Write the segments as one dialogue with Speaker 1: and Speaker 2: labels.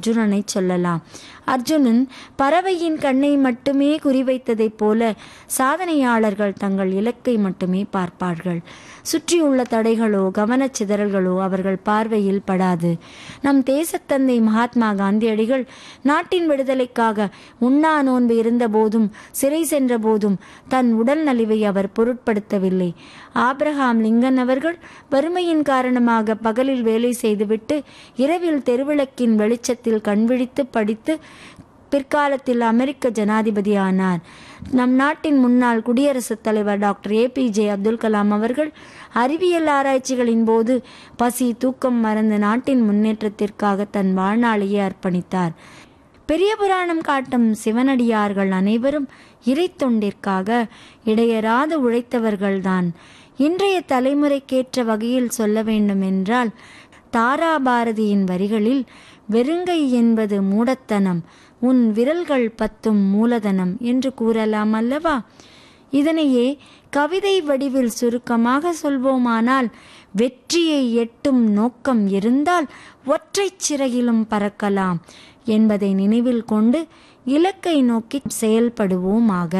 Speaker 1: அர்ஜுனனை சொல்லலாம் அர்ஜுனன் பறவையின் கண்ணை மட்டுமே குறிவைத்ததைப் போல சாதனையாளர்கள் தங்கள் இலக்கை மட்டுமே பார்ப்பார்கள் சுற்றியுள்ள தடைகளோ கவனச்சிதறல்களோ அவர்கள் பார்வையில் படாது நம் தேசத்தந்தை மகாத்மா காந்தியடிகள் நாட்டின் விடுதலைக்காக உண்ணா நோன்பு இருந்தபோதும் சிறை சென்ற போதும் தன் உடல் நலிவை அவர் பொருட்படுத்தவில்லை ஆப்ரஹாம் லிங்கன் அவர்கள் வறுமையின் காரணமாக பகலில் வேலை செய்துவிட்டு இரவில் தெருவிளக்கின் வெளிச்சத்தில் கண்விழித்து படித்து பிற்காலத்தில் அமெரிக்க ஜனாதிபதி ஆனார் நம் நாட்டின் முன்னாள் குடியரசுத் தலைவர் டாக்டர் ஏபிஜே அப்துல் கலாம் அவர்கள் அறிவியல் ஆராய்ச்சிகளின் போது பசி தூக்கம் மறந்து நாட்டின் முன்னேற்றத்திற்காக தன் வாழ்நாளையே அர்ப்பணித்தார் பெரிய புராணம் காட்டும் சிவனடியார்கள் அனைவரும் இறை தொண்டிற்காக இடையராது உழைத்தவர்கள்தான் இன்றைய தலைமுறைக்கேற்ற வகையில் சொல்ல வேண்டும் என்றால் தாராபாரதியின் வரிகளில் வெறுங்கை என்பது மூடத்தனம் உன் விரல்கள் பத்தும் மூலதனம் என்று கூறலாம் அல்லவா இதனையே கவிதை வடிவில் சுருக்கமாக சொல்வோமானால் வெற்றியை எட்டும் நோக்கம் இருந்தால் ஒற்றைச் சிறகிலும் பறக்கலாம் என்பதை நினைவில் கொண்டு இலக்கை நோக்கி செயல்படுவோமாக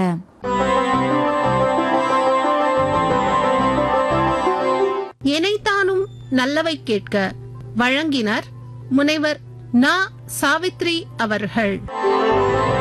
Speaker 2: எனைத்தானும் நல்லவை கேட்க வழங்கினர் முனைவர் நா சாவித்ரி அவர்கள்